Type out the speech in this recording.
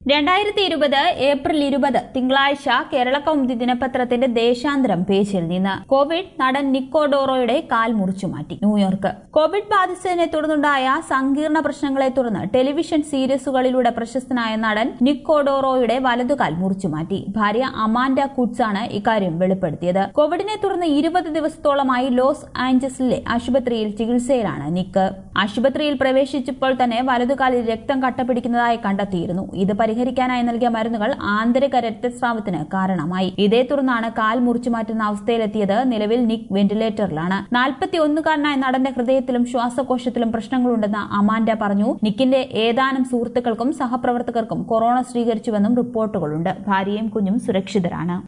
രണ്ടായിരത്തി ഇരുപത് ഏപ്രിൽ ഇരുപത് തിങ്കളാഴ്ച കേരള കൗമുദി ദിനപത്രത്തിന്റെ ദേശാന്തരം പേജിൽ നിന്ന് കോവിഡ് നടൻ നിക്കോഡോറോയുടെ കാൽ മുറിച്ചു മാറ്റി ന്യൂയോർക്ക് കോവിഡ് ബാധിച്ചതിനെ തുടർന്നുണ്ടായ സങ്കീർണ പ്രശ്നങ്ങളെ തുടർന്ന് ടെലിവിഷൻ സീരീസുകളിലൂടെ പ്രശസ്തനായ നടൻ നിക്കോഡോറോയുടെ വലതുകാൽ മുറിച്ചു മാറ്റി ഭാര്യ അമാൻഡ കുഡ്സ് ആണ് ഇക്കാര്യം വെളിപ്പെടുത്തിയത് കോവിഡിനെ തുടർന്ന് ഇരുപത് ദിവസത്തോളമായി ലോസ് ആഞ്ചൽസിലെ ആശുപത്രിയിൽ ചികിത്സയിലാണ് നിക്ക് ആശുപത്രിയിൽ പ്രവേശിച്ചപ്പോൾ തന്നെ വലതുകാലിൽ രക്തം കട്ടപിടിക്കുന്നതായി കണ്ടെത്തിയിരുന്നു ഇത് പരിഹരിക്കാനായി നൽകിയ മരുന്നുകൾ ആന്തരിക രക്തസ്രാവത്തിന് കാരണമായി ഇതേ തുടർന്നാണ് കാൽ മുറിച്ചു മാറ്റുന്ന അവസ്ഥയിലെത്തിയത് നിലവിൽ നിക് വെന്റിലേറ്ററിലാണ് നാൽപ്പത്തിയൊന്നുകാരനായ നടന്റെ ഹൃദയത്തിലും ശ്വാസകോശത്തിലും പ്രശ്നങ്ങളുണ്ടെന്ന് അമാൻഡ പറഞ്ഞു നിക്കിന്റെ ഏതാനും സുഹൃത്തുക്കൾക്കും സഹപ്രവർത്തകർക്കും കൊറോണ സ്ഥിരീകരിച്ചുവെന്നും റിപ്പോർട്ടുകളുണ്ട് ഭാര്യയും കുഞ്ഞും സുരക്ഷിതരാണ്